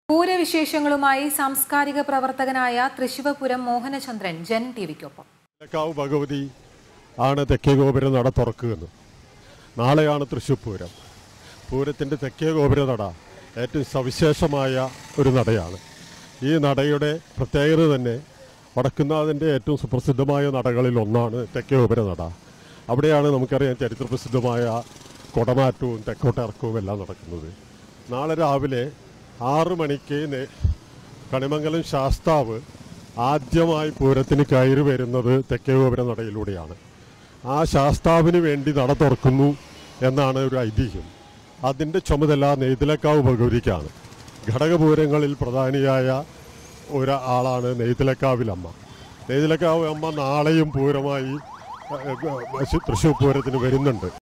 പൂരവിശേഷങ്ങളുമായി സാംസ്കാരിക പ്രവർത്തകനായ തൃശിവപുരം മോഹനചന്ദ്രൻ ജൻ ടി വിക്കൊപ്പം കാവ് ഭഗവതി ആണ് തെക്കേ ഗോപുര നട തുറക്കുന്നത് നാളെയാണ് തൃശ്ശൂർ പൂരം പൂരത്തിൻ്റെ തെക്കേ ഗോപുര നട ഏറ്റവും സവിശേഷമായ ഒരു നടയാണ് ഈ നടയുടെ പ്രത്യേകത തന്നെ വടക്കുന്നാഥൻ്റെ ഏറ്റവും സുപ്രസിദ്ധമായ നടകളിൽ ഒന്നാണ് തെക്കേ ഗോപുര നട അവിടെയാണ് നമുക്കറിയാം ചരിത്രപ്രസിദ്ധമായ കൊടമാറ്റവും തെക്കോട്ടിറക്കവും എല്ലാം നടക്കുന്നത് നാളെ രാവിലെ ആറ് മണിക്ക് നേ- കണിമംഗലം ശാസ്താവ് ആദ്യമായി പൂരത്തിന് കയറി വരുന്നത് തെക്കേ ഗോപുര നടയിലൂടെയാണ് ആ ശാസ്താവിന് വേണ്ടി നട തുറക്കുന്നു എന്നാണ് ഒരു ഐതിഹ്യം അതിൻ്റെ ചുമതല നെയ്തിലക്കാവ് ഭഗവതിക്കാണ് ഘടകപൂരങ്ങളിൽ പ്രധാനിയായ ഒരാളാണ് നെയ്തിലക്കാവിലമ്മ നെയ്തിലക്കാവ് അമ്മ നാളെയും പൂരമായി ഏഹ്, ഏഹ്, തൃശ്ശൂർ പൂരത്തിന് വരുന്നുണ്ട്